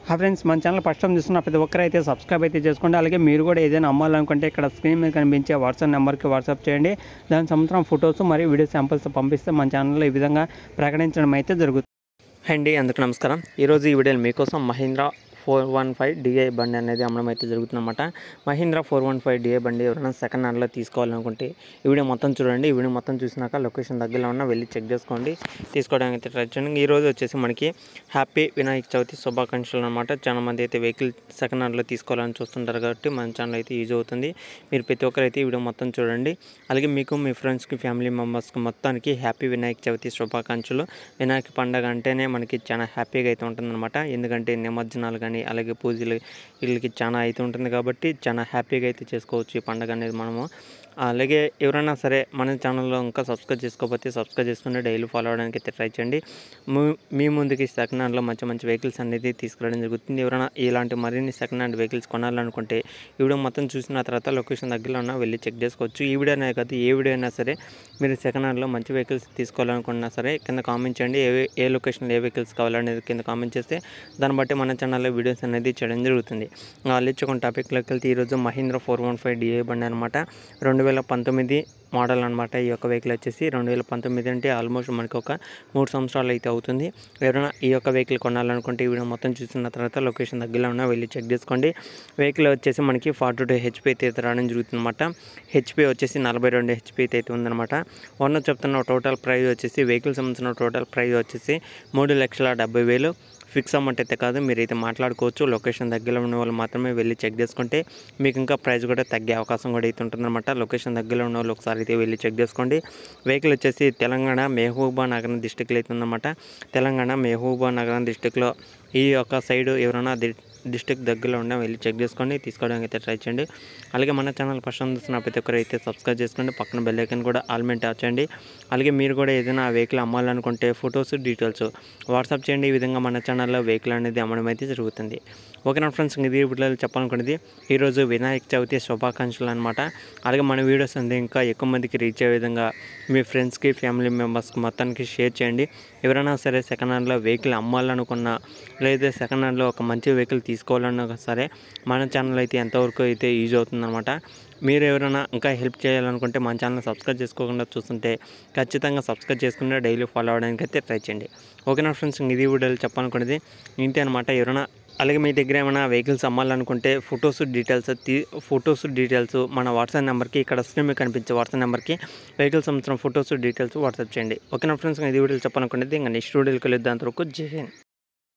హా ఫ్రెండ్స్ మన channel first time చూస్తున్న ప్రతి ఒక్కరు అయితే సబ్స్క్రైబ్ అయితే చేసుకోండి అలాగే మీరు కూడా ఏదైనా అమ్మాలనుకుంటే ఇక్కడ స్క్రీన్ మీద కనిపించే వాట్సాప్ నెంబర్కి వాట్సాప్ చేయండి దాని సంవత్సరం ఫొటోస్ మరియు వీడియో శాంపిల్స్ పంపిస్తే మన ఛానల్లో ఈ విధంగా ప్రకటించడం అయితే జరుగుతుంది అండి అందరికీ నమస్కారం ఈరోజు ఈ వీడియోలో మీకోసం Mahindra four one five DI బండి అనేది అమ్మడం అయితే జరుగుతుందన్నమాట Mahindra four one five DI బండి ఎవరైనా సెకండ్ హ్యాండ్లో తీసుకోవాలనుకుంటే ఈ వీడియో మొత్తం చూడండి ఈ వీడియో మొత్తం చూసినాక లొకేషన్ దగ్గరలో ఉన్న వెళ్ళి చెక్ చేసుకోండి తీసుకోవడానికి అయితే ట్రై చేయండి ఈ రోజు వచ్చేసి మనకి హ్యాపీ వినాయక చవితి శుభాకాంక్షలు అనమాట చాలా మంది అయితే వెహికల్ సెకండ్ హ్యాండ్లో తీసుకోవాలని చూస్తుంటారు కాబట్టి మన ఛానల్ అయితే యూజ్ అవుతుంది మీరు ప్రతి ఒక్కరు అయితే ఈ వీడియో మొత్తం చూడండి అలాగే మీకు మీ ఫ్రెండ్స్కి ఫ్యామిలీ మెంబర్స్కి మొత్తానికి హ్యాపీ వినాయక చవితి శుభాకాంక్షలు వినాయక పండగ అంటేనే మనకి చాలా హ్యాపీగా అయితే ఉంటుందన్నమాట ఎందుకంటే నిమజ్జనాలు కానీ అలాగే పూజలు వీళ్ళకి చాలా అయితే ఉంటుంది కాబట్టి చాలా హ్యాపీగా అయితే చేసుకోవచ్చు ఈ పండగ అనేది మనము అలాగే ఎవరైనా సరే మన ఛానల్లో ఇంకా సబ్స్క్రైబ్ చేసుకోకపోతే సబ్స్క్రైబ్ చేసుకుని డైలీ ఫాలో అవడానికి అయితే ట్రై చేయండి మీ- మీ ముందుకి సెకండ్ హ్యాండ్లో మంచి మంచి వెహికల్స్ అనేది తీసుకురావడం జరుగుతుంది ఎవరైనా ఇలాంటి మరిన్ని సెకండ్ హ్యాండ్ వెహికల్స్ కొనాలనుకుంటే ఈ వీడియో మొత్తం చూసిన తర్వాత లొకేషన్ దగ్గరలో ఉన్న వెళ్ళి చెక్ చేసుకోవచ్చు ఈ వీడియో అనే కాదు ఏ వీడియో అయినా సరే మీరు సెకండ్ హ్యాండ్లో మంచి వెహికల్స్ తీసుకోవాలనుకున్నా సరే కింద కామెంట్ చేయండి ఏ ఏ లొకేషన్లో ఏ వెహికల్స్ కావాలనేది కింద కామెంట్ చేస్తే దాన్ని బట్టి మన ఛానల్లో వీడియోస్ అనేది చేయడం జరుగుతుంది ఆలోచించుకున్న టాపిక్లోకి వెళ్తే ఈరోజు Mahindra four one five DI బండి అనమాట రెండు వేల పంతొమ్మిది మోడల్ అనమాట ఈ యొక్క వెహికల్ వచ్చేసి రెండు వేల పంతొమ్మిది అంటే ఆల్మోస్ట్ మనకి ఒక మూడు సంవత్సరాలు అయితే అవుతుంది ఎవరైనా ఈ యొక్క వెహికల్ కొనాలనుకుంటే ఈ వీడియో మొత్తం చూసిన తర్వాత లొకేషన్ దగ్గరలో ఉన్న వెళ్ళి చెక్ చేసుకోండి వెహికల్ వచ్చేసి మనకి ఫార్టీ టూ హెచ్పి అయితే రావడం జరుగుతుంది అనమాట హెచ్పి వచ్చేసి నలభై రెండు హెచ్పి అయితే ఉందన్నమాట ఓనర్ చెప్తున్న టోటల్ ప్రైస్ వచ్చేసి వెహికల్ సంబంధించిన టోటల్ ప్రైస్ వచ్చేసి మూడు లక్షల డెబ్బై వేలు ఫిక్స్ అమౌంట్ అయితే కాదు మీరైతే మాట్లాడుకోవచ్చు లొకేషన్ దగ్గరలో ఉన్న వాళ్ళు మాత్రమే వెళ్ళి చెక్ చేసుకుంటే మీకు ఇంకా ప్రైస్ కూడా తగ్గే అవకాశం కూడా అయితే ఉంటుందన్నమాట లొకేషన్ దగ్గరలో ఉన్న వాళ్ళు ఒకసారి అయితే వెళ్ళి చెక్ చేసుకోండి వెహికల్ వచ్చేసి తెలంగాణ మెహబూబా నగరం డిస్టిక్లో అయితే ఉందన్నమాట తెలంగాణ మెహబూబా నగరం డిస్టిక్లో ఈ యొక్క సైడ్ ఎవరైనా ది- డిస్టిక్ దగ్గరలో ఉన్న వెళ్ళి చెక్ చేసుకోండి తీసుకోవడానికి అయితే ట్రై చేయండి అలాగే మన ఛానల్ ఫస్ట్ చూస్తున్న ప్రతి ఒక్కరు అయితే సబ్స్క్రైబ్ చేసుకోండి పక్కన బెల్ ఐకన్ కూడా ఆల్మెంట్ ట్యాప్ చేయండి అలాగే మీరు కూడా ఏదైనా వెహికల్ అమ్మాలనుకుంటే ఫొటోస్ డీటెయిల్స్ వాట్సాప్ చేయండి ఈ విధంగా మన ఛానల్లో వెహికల్ అనేది అమ్మడం అయితే జరుగుతుంది ఓకే నా ఫ్రెండ్స్ ఇది వీడియోలో చెప్పాలనుకున్నది ఈరోజు వినాయక చవితి శుభాకాంక్షలు అనమాట అలాగే మన వీడియోస్ అనేది ఇంకా ఎక్కువ మందికి రీచ్ అయ్యే విధంగా మీ ఫ్రెండ్స్కి ఫ్యామిలీ మెంబర్స్కి మొత్తానికి షేర్ చేయండి ఎవరైనా సరే సెకండ్ హ్యాండ్లో వెహికల్ అమ్మాలనుకున్నా లేదా సెకండ్ హ్యాండ్లో ఒక మంచి వెహికల్ తీసుకోవాలన్నా సరే మన ఛానల్ అయితే ఎంతవరకు అయితే యూజ్ అవుతుందన్నమాట మీరు ఎవరైనా ఇంకా హెల్ప్ చేయాలనుకుంటే మన ఛానల్ సబ్స్క్రైబ్ చేసుకోకుండా చూస్తుంటే ఖచ్చితంగా సబ్స్క్రైబ్ చేసుకుంటే డైలీ ఫాలో అవడానికి అయితే ట్రై చేయండి ఓకేనా ఫ్రెండ్స్ ఇది వీడియోలో చెప్పాలనుకునేది ఇంతే అనమాట ఎవరైనా అలాగే మీ దగ్గర ఏమైనా వెహికల్స్ అమ్మాలనుకుంటే ఫొటోస్ డీటెయిల్స్ తీ ఫొటోస్ డీటెయిల్స్ మన వాట్సాప్ నెంబర్కి ఇక్కడ స్క్రీన్ మీద కనిపించే వాట్సాప్ నెంబర్కి వెహికల్స్ సంబంధించిన ఫొటోస్ డీటెయిల్స్ వాట్సాప్ చేయండి ఓకేనా ఫ్రెండ్స్ ఇది వీడియోలో చెప్పాలనుకునేది ఇంకా నెక్స్ట్ వీడియోకి వెళ్ళి దాని వరకు జై హింద్